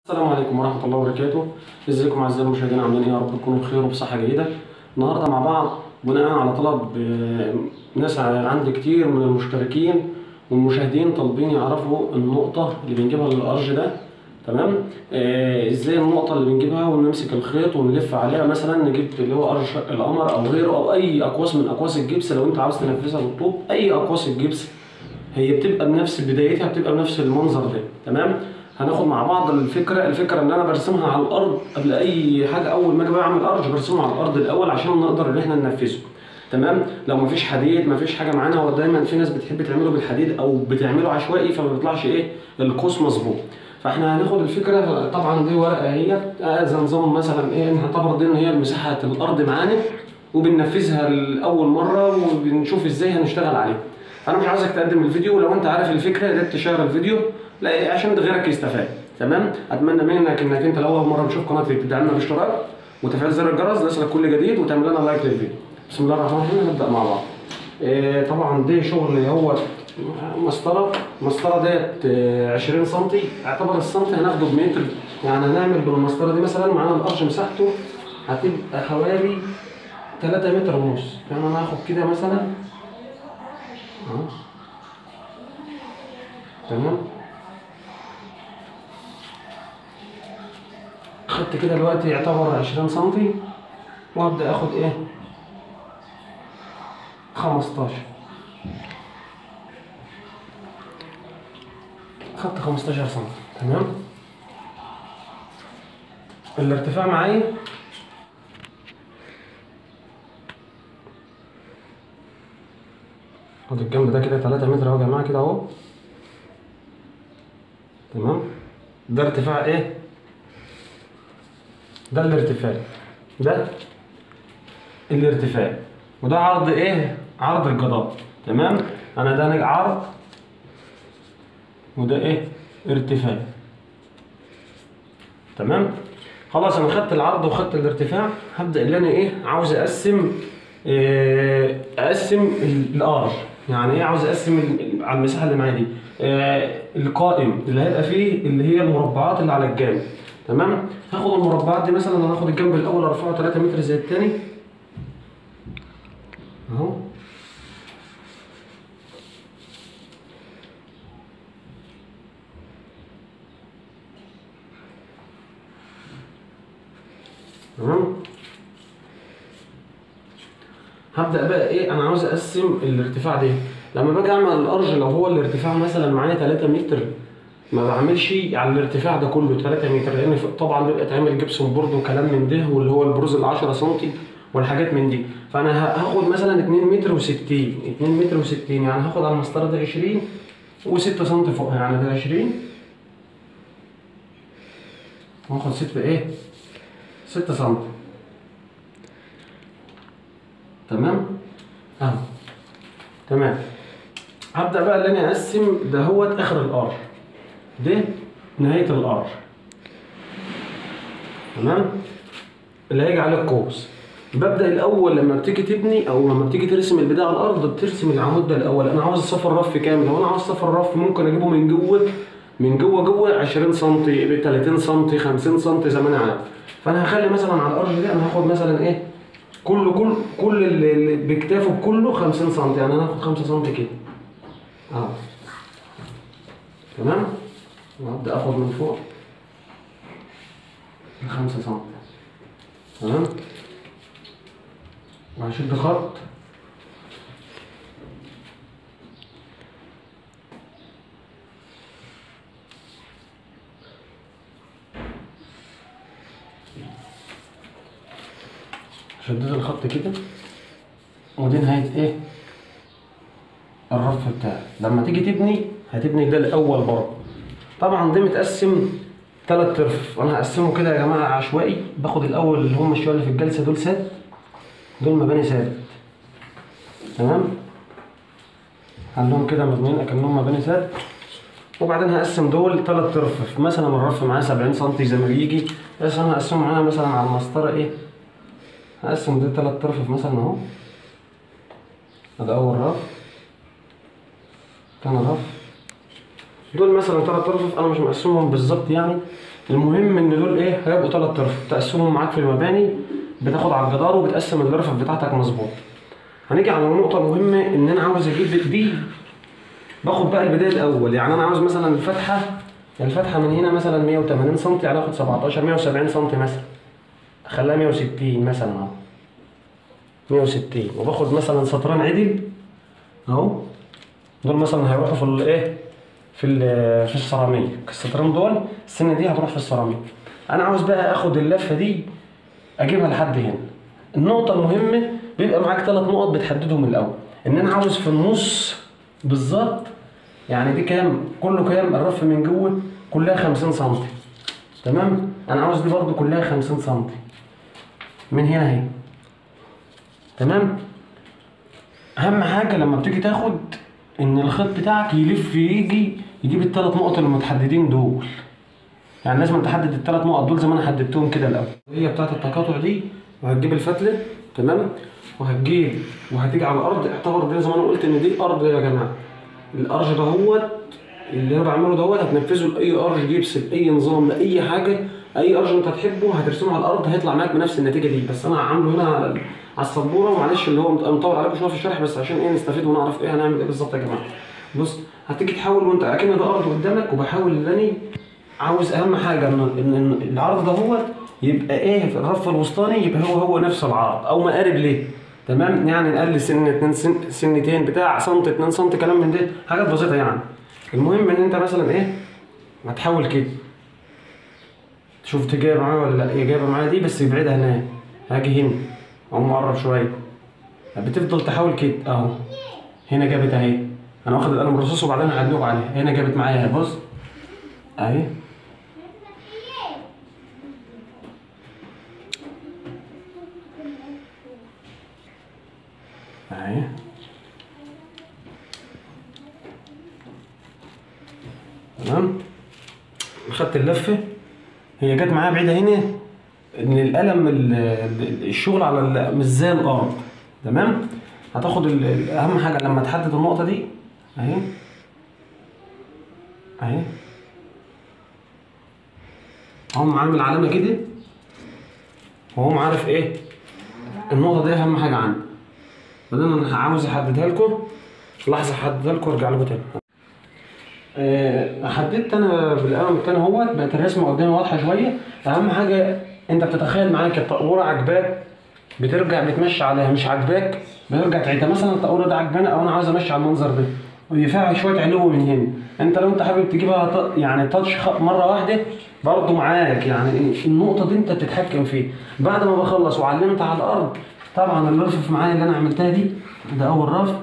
السلام عليكم ورحمة الله وبركاته، ازيكم أعزائي المشاهدين عاملين إيه؟ يا رب تكونوا بخير وبصحة جيدة. النهاردة مع بعض بناء على طلب آه، ناس عندي كتير من المشتركين والمشاهدين طالبين يعرفوا النقطة اللي بنجيبها للأرج ده تمام؟ آه ازاي النقطة اللي بنجيبها ونمسك الخيط ونلف عليها مثلا نجيب اللي هو أرج القمر أو غيره أو أي أقواس من أقواس الجبس لو أنت عاوز تنفذها بالطوب أي أقواس الجبس هي بتبقى بنفس بدايتها بتبقى بنفس المنظر ده تمام هناخد مع بعض الفكره الفكره ان انا برسمها على الارض قبل اي حاجه اول ما اجي بعمل ارج برسمه على الارض الاول عشان نقدر ان احنا ننفذه تمام لو مفيش حديد مفيش حاجه معانا هو دايما في ناس بتحب تعمله بالحديد او بتعمله عشوائي فما بيطلعش ايه القوس مظبوط فاحنا هناخد الفكره طبعا دي ورقه هي زي نظام مثلا ايه نعتبر دي ان هي مساحه الارض معانا وبننفذها لاول مره وبنشوف ازاي هنشتغل عليها فانا مش عايزك تقدم الفيديو لو انت عارف الفكره يا ريت تشير الفيديو لا عشان غيرك يستفاد تمام اتمنى منك انك انت لو اول مره تشوف قناتي تدعمنا باشتراك وتفعيل زر الجرس ليصلك كل جديد وتعمل لنا لايك للفيديو بسم الله الرحمن الرحيم نبدا مع بعض إيه طبعا دي شغل هو مسطره المسطره ديت آه، 20 سم اعتبر السنتي هناخده بمتر يعني هنعمل بالمسطره دي مثلا معانا القرش مساحته هتبقى حوالي 3 متر ونص يعني انا هاخد كده مثلا اهو تمام خدت كده دلوقتي يعتبر 20 سنتي وابدا اخد ايه 15 خدت 15 سم تمام الارتفاع معايا خد الجنب ده كده 3 متر اهو يا جماعه كده اهو تمام ده ارتفاع ايه ده الارتفاع ده الارتفاع وده عرض ايه عرض الجدار تمام انا ده نج- عرض وده ايه ارتفاع تمام خلاص انا خدت العرض وخدت الارتفاع هبدا اللي انا ايه عاوز اقسم إيه اقسم ال- الارض يعني ايه عاوز اقسم ال- على المساحه اللي معايا دي آه القائم اللي هيبقى فيه اللي هي المربعات اللي على الجانب تمام هاخد المربعات دي مثلا انا هاخد الجنب الاول ارفعه 3 متر زي التاني اهو تمام هبدا بقى ايه انا عاوز اقسم الارتفاع ده لما باجي اعمل الارج لو هو الارتفاع مثلا معايا 3 متر ما بعملش على الارتفاع ده كله 3 متر لان ف- طبعا بيبقى اتعمل جبسون بورد وكلام من ده واللي هو البروز ال 10 سم والحاجات من دي فانا ه- هاخد مثلا 2 متر و60 2 متر و60 يعني هاخد على المسطره ده 20 و6 سم فوق يعني ده 20 واخد 6 ايه 6 سم تمام اهو تمام هبدا بقى اللي انا اقسم ده هو اخر الار ده نهايه الار تمام اللي هيجي عليه القوس ببدا الاول لما بتيجي تبني او لما بتيجي ترسم البدايه على الارض بترسم العمود ده الاول انا عاوز صفر رف كامل لو انا عاوز صفر رف ممكن اجيبه من جوه من جوه جوه 20 سم 30 سم 50 سم زي ما انا عاوز فانا هخلي مثلا على الارض دي انا هاخد مثلا ايه كل كل كل اللي اللي بكتافه كله 50 سم يعني انا هاخد 5 سم كده اهو تمام وهبدا اخد من فوق 5 سم تمام وهشد خط شديت الخط كده ودي نهاية ايه الرف بتاعك لما تيجي تبني هتبني ده الاول برضه طبعا ده متقسم تلات ارف انا هقسمه كده يا جماعه عشوائي باخد الاول اللي هم الشويه اللي في الجلسه دول ساد دول مباني ساد تمام عندهم كده مبنيين اكنهم مباني ساد وبعدين هقسم دول تلات ارف مثلا الرف معاه 70 سم زي ما بيجي بس انا هقسمه معانا مثلا على المسطره ايه هقسم دول تلات ارف مثلا اهو ده اول رف تاني رف دول مثلا تلات ارفف انا مش مقسمهم بالظبط يعني المهم ان دول ايه هيبقوا ثلاث ارفف تقسمهم معاك في المباني بتاخد على الجدار وبتقسم الارفف بتاعتك مظبوط هنيجي على النقطه المهمه ان انا عاوز اجيب دي باخد بقى البدايه الاول يعني انا عاوز مثلا الفتحه الفتحه من هنا مثلا 180 سم يعني اخد 17 170 سم مثلا اخليها 160 مثلا اهو 160 وباخد مثلا سطرين عدل اهو دول مثلا هيروحوا في الايه في ال- في السيراميك السطرين دول السنه دي هتروح في السيراميك انا عاوز بقى اخد اللفه دي اجيبها لحد هنا النقطه المهمه بيبقى معاك ثلاث نقط بتحددهم الاول ان انا عاوز في النص بالظبط يعني دي كام كله كام الرف من جوه كلها 50 سم تمام انا عاوز دي برضو كلها 50 سم من هنا اهي تمام اهم حاجه لما بتيجي تاخد ان الخيط بتاعك يلف يجي يجيب الثلاث نقط المتحددين دول يعني لازم تحدد الثلاث نقط دول زي ما انا حددتهم كده الاول هي بتاعت التقاطع دي وهتجيب الفتله تمام وهتجيب وهتيجي على الارض اعتبر دي زي ما انا قلت ان دي ارض يا جماعه الارج دهوت اللي انا بعمله دوت هتنفذه لاي ارج جيبس لاي نظام لاي حاجه اي ارج انت هتحبه هترسمه على الارض هيطلع معاك بنفس النتيجه دي بس انا عامله هنا على على السبوره ومعلش اللي هو مط- مطول عليكم شويه في الشرح بس عشان ايه نستفيد ونعرف ايه هنعمل ايه بالظبط يا جماعه بص هتيجي تحاول وانت اكن ده ارض قدامك وبحاول ان انا عاوز اهم حاجه ان إن- إن العرض دهوت يبقى ايه في الرف الوسطاني يبقى هو هو نفس العرض او مقارب ليه تمام يعني نقلل سن 2 سن سنتين بتاع سنت 2 سنت كلام من ده حاجات بسيطه يعني المهم ان انت مثلا ايه هتحاول كده شوف دي جايبه معايا ولا لا هي جايبه معايا دي بس يبعدها هناك هاجي هنا اقوم مقرب شويه بتفضل تحاول كده اهو هنا جابت اهي انا واخد القلم الرصاص وبعدين هعدلوك عليها هنا جابت معايا اهي بص اهي اهي تمام خدت اللفه هي جت معايا بعيده هنا ان القلم ال- ال- الشغل على ال- مش زي الارض تمام هتاخد ال- ال- اهم حاجه لما تحدد النقطه دي اهي اهي هم عامل علامه كده وهم عارف ايه النقطه دي اهم حاجه عندي بعدين انا عاوز احددها لكم لحظه احددها لكم وارجع لكم تاني آه، حددت انا بالقلم التاني اهوت بقت الرسمه قدامي واضحه شويه اهم حاجه انت بتتخيل معاك التقوره عجباك بترجع بتمشي عليها مش عاجباك بترجع تعيدها مثلا التقوره ده عجباني او انا عاوز امشي على المنظر ده ويفيها شويه علو من هنا انت لو انت حابب تجيبها ط- يعني تاتش خ- مره واحده برضه معاك يعني إيه، النقطه دي انت بتتحكم فيها بعد ما بخلص وعلمت على الارض طبعا الرفف معايا اللي انا عملتها دي ده اول رف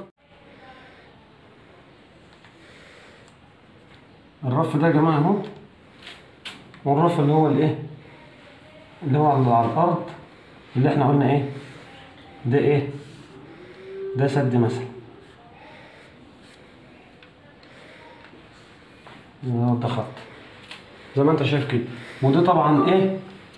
الرف ده يا جماعه اهو والرف اللي هو الايه اللي هو على على الارض اللي احنا قلنا ايه ده ايه ده سد مثلا ده ده خط زي ما انت شايف كده وده طبعا ايه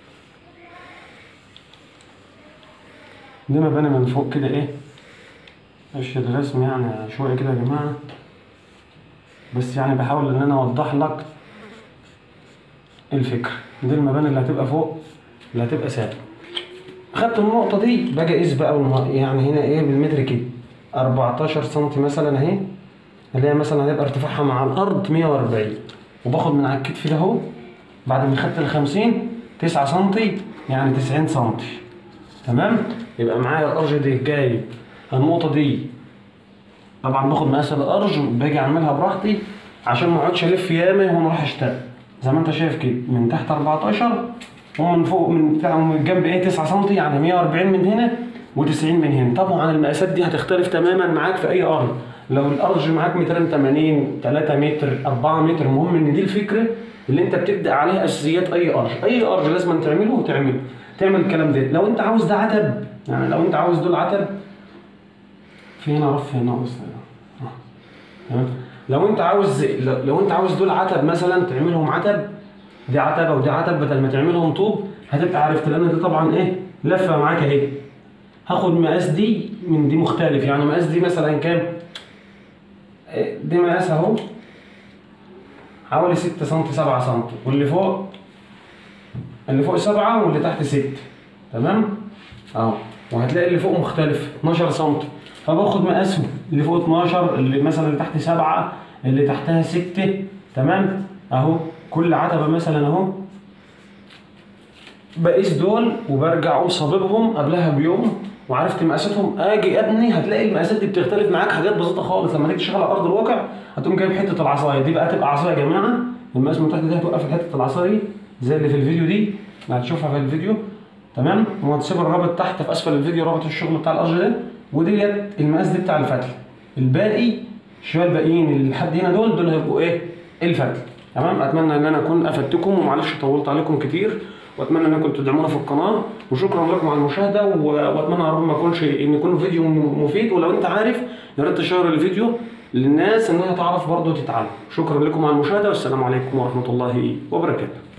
ده مباني من فوق كده ايه مش الرسم يعني شويه كده يا جماعه بس يعني بحاول ان انا اوضح لك الفكره دي المباني اللي هتبقى فوق اللي هتبقى ثابته خدت النقطه دي باجي اقيس بقى بالم- يعني هنا ايه بالمتر كده 14 سم مثلا اهي اللي هي مثلا هيبقى ارتفاعها مع الارض 140 وباخد من على الكتف ده اهو بعد ما خدت ال 50 9 سم يعني 90 سم تمام يبقى معايا الارج دي جايب النقطه دي طبعا باخد مقاس الارج باجي اعملها براحتي عشان ما اقعدش الف ياما وانا رايح اشتغل زي ما انت شايف كده من تحت 14 ومن فوق من بتاع من الجنب ايه 9 سم يعني 140 من هنا و90 من هنا طبعا المقاسات دي هتختلف تماما معاك في اي ارض لو الارج معاك 280 3 متر 4 متر المهم ان دي الفكره اللي انت بتبدا عليها اساسيات اي ارج اي ارج لازم تعمله وتعمله تعمل الكلام ده لو انت عاوز ده عتب يعني لو انت عاوز دول عتب في هنا رف هنا بس آه. تمام لو انت عاوز لو, لو انت عاوز دول عتب مثلا تعملهم عتب دي عتبه ودي عتب بدل ما تعملهم طوب هتبقى عرفت لان دي طبعا ايه لفه معاك اهي هاخد مقاس دي من دي مختلف يعني مقاس دي مثلا كام إيه، دي مقاس اهو حوالي 6 سم 7 سم واللي فوق اللي فوق سبعة واللي تحت ست تمام اهو وهتلاقي اللي فوق مختلف 12 سم فباخد مقاسهم اللي فوق 12 اللي مثلا اللي تحت سبعة اللي تحتها ستة تمام اهو كل عتبة مثلا اهو بقيس دول وبرجع اقوم صاببهم قبلها بيوم وعرفت مقاساتهم اجي ابني هتلاقي المقاسات دي بتختلف معاك حاجات بسيطه خالص لما تيجي تشتغل على ارض الواقع هتقوم جايب حته العصايه دي بقى تبقى عصايه يا جماعه المقاس من تحت دي هتوقف حته العصايه دي زي اللي في الفيديو دي اللي هتشوفها في الفيديو تمام وهتسيب الرابط تحت في اسفل الفيديو رابط الشغل بتاع الارج ده وديت المقاس دي بتاع الفتل الباقي شويه الباقيين اللي لحد هنا دول دول هيبقوا ايه الفتل تمام اتمنى ان انا اكون افدتكم ومعلش طولت عليكم كتير واتمنى انكم تدعمونا في القناه وشكرا لكم على المشاهده و- واتمنى يا رب ما يكونش ان يكون فيديو م- مفيد ولو انت عارف يا ريت تشير الفيديو للناس انها تعرف برضه تتعلم شكرا لكم على المشاهده والسلام عليكم ورحمه الله وبركاته